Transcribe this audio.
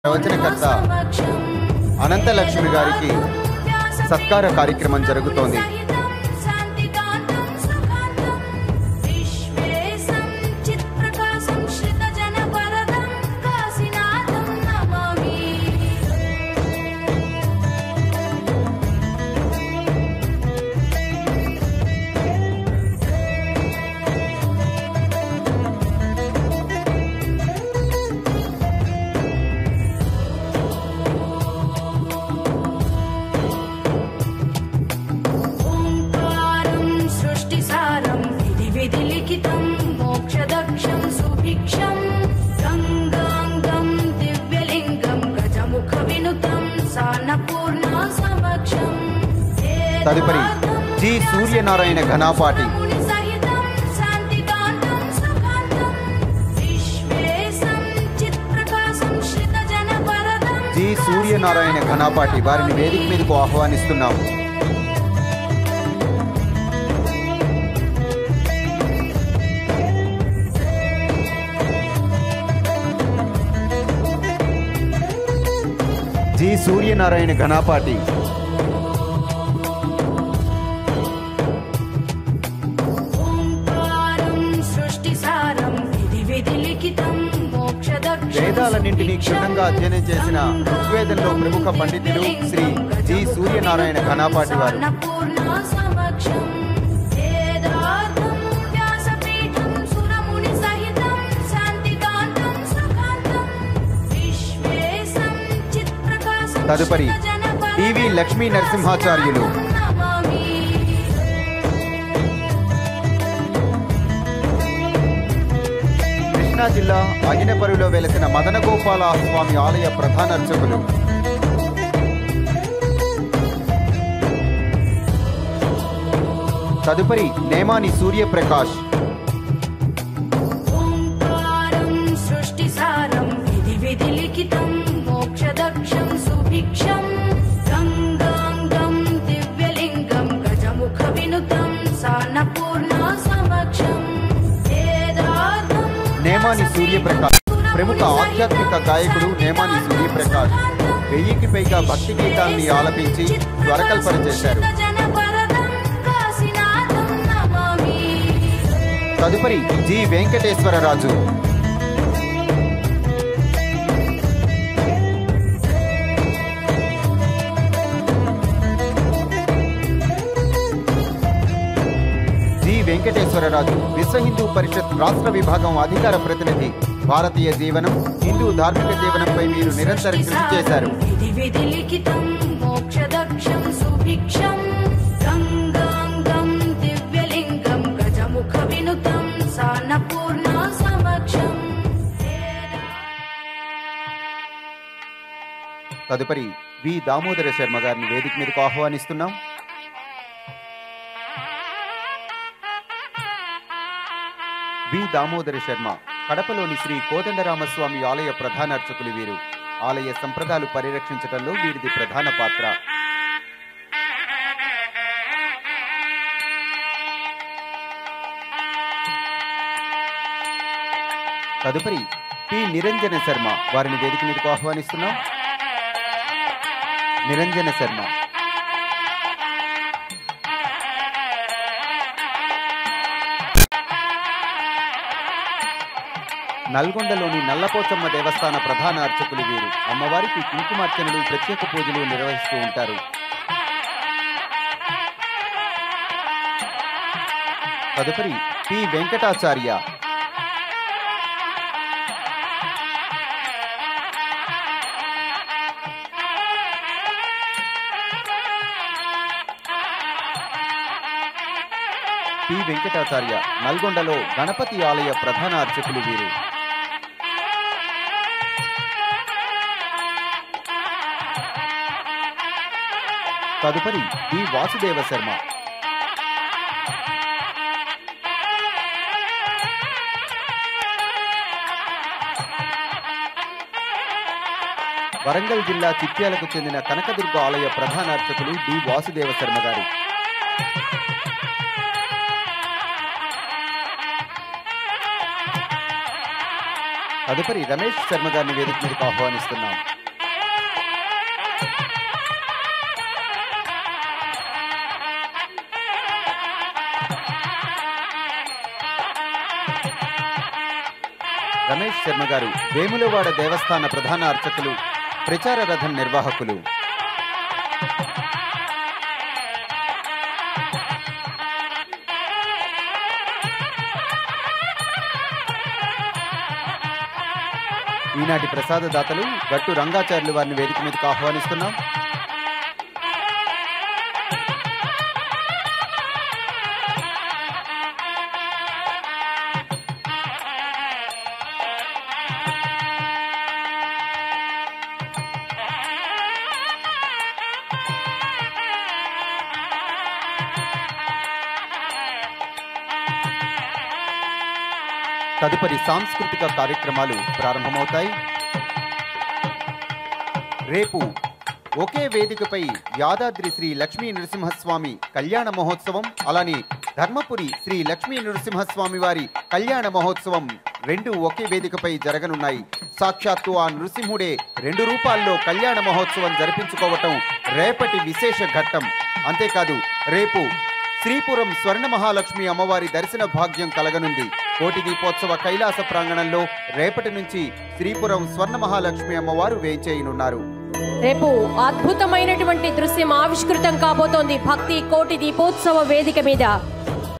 ప్రవచనకర్త అనంతలక్ష్మి గారికి సత్కార కార్యక్రమం జరుగుతోంది ఓంకారం సృష్టిసారం విధి విధి లిఖితం మోక్షదక్షం సుభిక్షం గంగాంగం దివ్యలింగం గజముఖ వినుతం సాన్నపూర్ణ సమక్షం తదుపరి జి సూర్యనారాయణ ఘనాపాటి ముని సహితం శాంతికాంతం సుఖాంతం విశ్వేశం చిత్ప్రకాశం శ్రితజన వరదం జి సూర్యనారాయణ ఘనాపాటి వారిని వేదిక మీదకు ఆహ్వానిస్తున్నాం జి సూర్యనారాయణ ఘనాపాటి ఓంకారం సృష్టిసారం విధి విధి లిఖితం మోక్షదక్షం వేదాలన్నింటినీ క్షుణ్ణంగా అధ్యయనం చేసిన ఋగ్వేదంలో ప్రముఖ పండితులు శ్రీ జి సూర్యనారాయణ ఘనాపాటి వారు పూర్ణ సమక్షం వేదార్థం వ్యాసపీఠం సురముని సహితం శాంతికాంతం సుఖాంతం విశ్వేశం చిత్ప్రకాశం తదుపరి టివి లక్ష్మీ నరసింహాచార్యులు నమామి కృష్ణా జిల్లా అగినపరులో వెలసిన మదనగోపాల స్వామి ఆలయ ప్రధాన అర్చకులు తదుపరి నేమాని సూర్యప్రకాష్ ఓంకారం సృష్టిసారం విధి విధి లిఖితం మోక్షదక్షం సుభిక్షం గంగాంగం దివ్యలింగం గజముఖ వినుతం సాన్నపూర్ణ సమక్షం వేదార్థం నేమాని సూర్యప్రకాష్ ప్రముఖ ఆధ్యాత్మిక గాయకుడు నేమాని సూర్యప్రకాష్ వెయ్యికి పైగా భక్తి గీతాల్ని ఆలపించి స్వరకల్పన చేశారు తదుపరి జి వెంకటేశ్వరరాజు జి వెంకటేశ్వరరాజు విశ్వ హిందూ పరిషత్ రాష్ట్ర విభాగం అధికార ప్రతినిధి భారతీయ జీవనం హిందూ ధార్మిక జీవనంపై మీరు నిరంతరం కృషి చేశారు విధి విధి లిఖితం మోక్షదక్షం సుభిక్షం గంగాంగం దివ్యలింగం గజముఖ వినుతం సాన్నపూర్ణ సమక్షం తదుపరి వి దామోదర శర్మ గారిని వేదిక మీదకు ఆహ్వానిస్తున్నాం వి దామోదర శర్మ కడపలోని శ్రీ కోదండరామస్వామి ఆలయ ప్రధాన అర్చకులు వీరు ఆలయ సంప్రదాయాలు పరిరక్షించడంలో వీరిది ప్రధాన పాత్ర తదుపరి పి నిరంజన శర్మ వారిని వేదిక మీదకు ఆహ్వానిస్తున్నాం నిరంజన శర్మ నల్గొండలోని నల్లపోచమ్మ దేవస్థాన ప్రధాన అర్చకులు వీరు అమ్మవారికి కుంకుమార్చనలు ప్రత్యేక పూజలు నిర్వహిస్తూ ఉంటారు తదుపరి పి వెంకటాచార్య పి వెంకటాచార్య నల్గొండలో గణపతి ఆలయ ప్రధాన అర్చకులు వీరు తదుపరి డి వాసుదేవ శర్మ వరంగల్ జిల్లా చిట్యాలకు చెందిన కనకదుర్గ ఆలయ ప్రధాన అర్చకులు డి వాసుదేవ శర్మ గారు తదుపరి రమేష్ శర్మ గారిని వేదిక మీదకి ఆహ్వానిస్తున్నాం రమేష్ శర్మ గారు వేములవాడ దేవస్థాన ప్రధాన అర్చకులు ప్రచార రథం నిర్వాహకులు ఈనాటి ప్రసాద దాతలు గట్టు రంగాచార్యులు వారిని వేదిక మీదకి ఆహ్వానిస్తున్నాం తదుపరి సాంస్కృతిక కార్యక్రమాలు ప్రారంభమవుతాయి రేపు ఒకే వేదికపై యాదాద్రి శ్రీ లక్ష్మీ నరసింహస్వామి కళ్యాణ మహోత్సవం అలానే ధర్మపురి శ్రీ లక్ష్మీ నరసింహస్వామి వారి కళ్యాణ మహోత్సవం రెండు ఒకే వేదికపై జరగనున్నాయి సాక్షాత్తు ఆ నృసింహుడే రెండు రూపాల్లో కళ్యాణ మహోత్సవం జరిపించుకోవటం రేపటి విశేష ఘట్టం అంతేకాదు రేపు శ్రీపురం స్వర్ణ మహాలక్ష్మి అమ్మవారి దర్శన భాగ్యం కలగనుంది కోటి దీపోత్సవ కైలాస ప్రాంగణంలో రేపటి నుంచి శ్రీపురం స్వర్ణ మహాలక్ష్మి అమ్మవారు వేంచేయనున్నారు రేపు అద్భుతమైనటువంటి దృశ్యం ఆవిష్కృతం కాబోతోంది భక్తి కోటి దీపోత్సవ వేదిక మీద